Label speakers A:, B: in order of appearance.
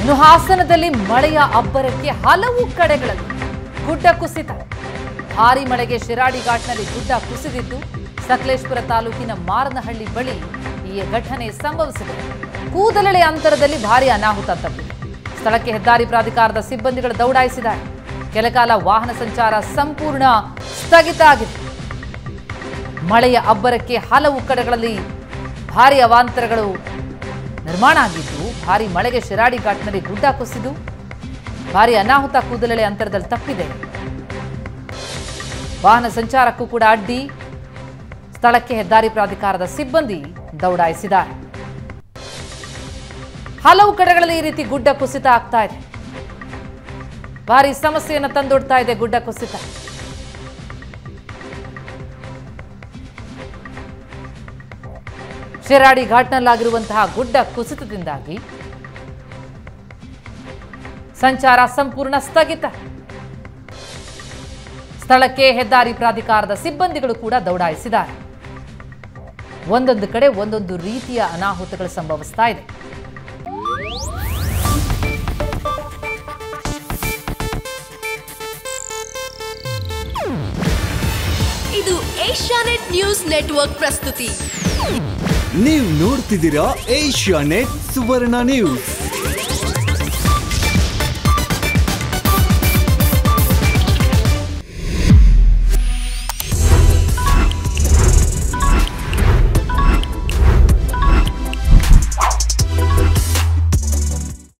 A: ಇನ್ನು ಹಾಸನದಲ್ಲಿ ಮಳೆಯ ಅಬ್ಬರಕ್ಕೆ ಹಲವು ಕಡೆಗಳಲ್ಲಿ ಗುಡ್ಡ ಕುಸಿತ ಭಾರಿ ಮಳೆಗೆ ಶಿರಾಡಿ ಘಾಟ್ನಲ್ಲಿ ಗುಡ್ಡ ಕುಸಿದಿದ್ದು ಸಕಲೇಶ್ಪುರ ತಾಲೂಕಿನ ಮಾರನಹಳ್ಳಿ ಬಳಿ ಈ ಘಟನೆ ಸಂಭವಿಸಿದೆ ಕೂದಲೆಳೆ ಅಂತರದಲ್ಲಿ ಭಾರಿ ಅನಾಹುತ ತಪ್ಪಿದೆ ಸ್ಥಳಕ್ಕೆ ಹೆದ್ದಾರಿ ಪ್ರಾಧಿಕಾರದ ಸಿಬ್ಬಂದಿಗಳು ದೌಡಾಯಿಸಿದ್ದಾರೆ ಕೆಲಕಾಲ ವಾಹನ ಸಂಚಾರ ಸಂಪೂರ್ಣ ಸ್ಥಗಿತ ಆಗಿದೆ ಮಳೆಯ ಅಬ್ಬರಕ್ಕೆ ಹಲವು ಕಡೆಗಳಲ್ಲಿ ಭಾರಿ ಅವಾಂತರಗಳು ನಿರ್ಮಾಣ ಆಗಿದ್ದು ಭಾರಿ ಮಳೆಗೆ ಶಿರಾಡಿ ಘಾಟ್ನಲ್ಲಿ ಗುಡ್ಡ ಕುಸಿದು ಭಾರಿ ಅನಾಹುತ ಕೂದಲೆಳೆ ಅಂತರದಲ್ಲಿ ತಪ್ಪಿದೆ ವಾಹನ ಸಂಚಾರಕ್ಕೂ ಕೂಡ ಅಡ್ಡಿ ಸ್ಥಳಕ್ಕೆ ಹೆದ್ದಾರಿ ಪ್ರಾಧಿಕಾರದ ಸಿಬ್ಬಂದಿ ದೌಡಾಯಿಸಿದ್ದಾರೆ ಹಲವು ಕಡೆಗಳಲ್ಲಿ ಈ ರೀತಿ ಗುಡ್ಡ ಕುಸಿತ ಆಗ್ತಾ ಇದೆ ಭಾರಿ ಸಮಸ್ಯೆಯನ್ನು ತಂದೊಡ್ತಾ ಇದೆ ಗುಡ್ಡ ಕುಸಿತ ಶಿರಾಡಿ ಘಾಟ್ನಲ್ಲಾಗಿರುವಂತಹ ಗುಡ್ಡ ಕುಸಿತದಿಂದಾಗಿ ಸಂಚಾರ ಸಂಪೂರ್ಣ ಸ್ಥಗಿತ ಸ್ಥಳಕ್ಕೆ ಹೆದ್ದಾರಿ ಪ್ರಾಧಿಕಾರದ ಸಿಬ್ಬಂದಿಗಳು ಕೂಡ ದೌಡಾಯಿಸಿದ್ದಾರೆ ಒಂದೊಂದು ಕಡೆ ಒಂದೊಂದು ರೀತಿಯ ಅನಾಹುತಗಳು ಸಂಭವಿಸ್ತಾ ಇದೆ
B: ಇದು ಏಷ್ಯಾನೆಟ್ ನ್ಯೂಸ್ ನೆಟ್ವರ್ಕ್ ಪ್ರಸ್ತುತಿ
C: ನೀವು ನೋಡ್ತಿದ್ದೀರಾ ಏಷ್ಯಾ ನೆಟ್ ಸುವರ್ಣ ನ್ಯೂಸ್